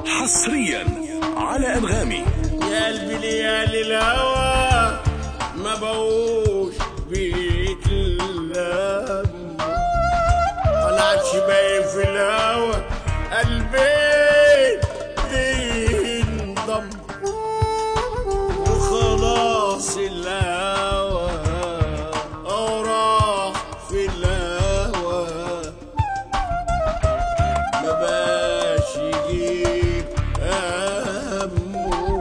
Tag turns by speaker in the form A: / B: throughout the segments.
A: حصريا على أنغامي
B: يا قلبي ليالي الهوى ما بقوش بيتلم طلعت باين في الهوى قلبي بينضم وخلاص الهوى أو راح في الهوى ما باش يجيب همه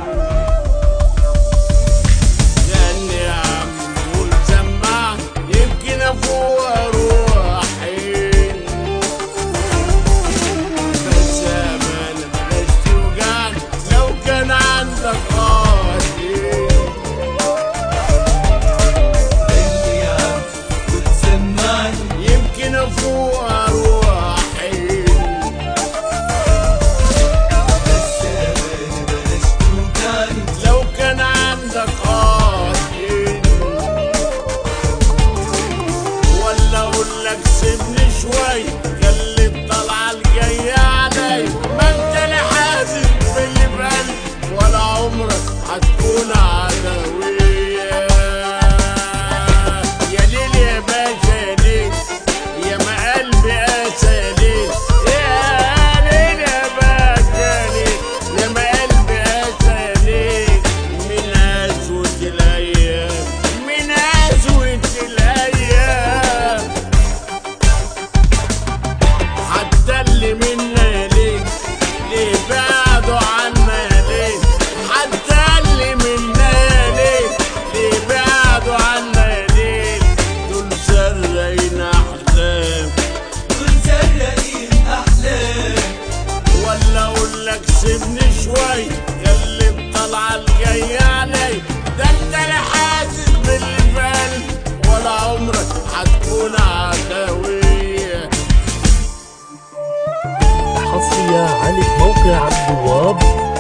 B: غني يا عم والسماع يمكن افوق اروح حين بس امانه بلاش توجعني لو كان عندك قاتل يمكن افوق اروح حين لو كان عندك قاتل ولا اقول لك سيبني شوي خلي الطلعه الجايه علي ما انت اللي حاسس باللي في قلبي ولا عمرك هتكون عدويه يا ليل يا باشا يا ليل يا ما قلبي قاسى يا ليل يا ليل يا باشا يا ليل يا ما قلبي قاسى يا ليل من قسوة الأيام من قسوة الأيام حتى اللي منا يا ليل ليه بعدوا عنا يا ليل حتى اللي منا يا ليل ليه بعدوا عنا يا ليل دول سرقين أحلام ولا اقول لك سيبني شوي خلي الطلعه الجايه علي ده انت اللي حاسس باللي في قلبي ولا عمرك هتكون عدويه
C: حصرية على موقع عبد الوهاب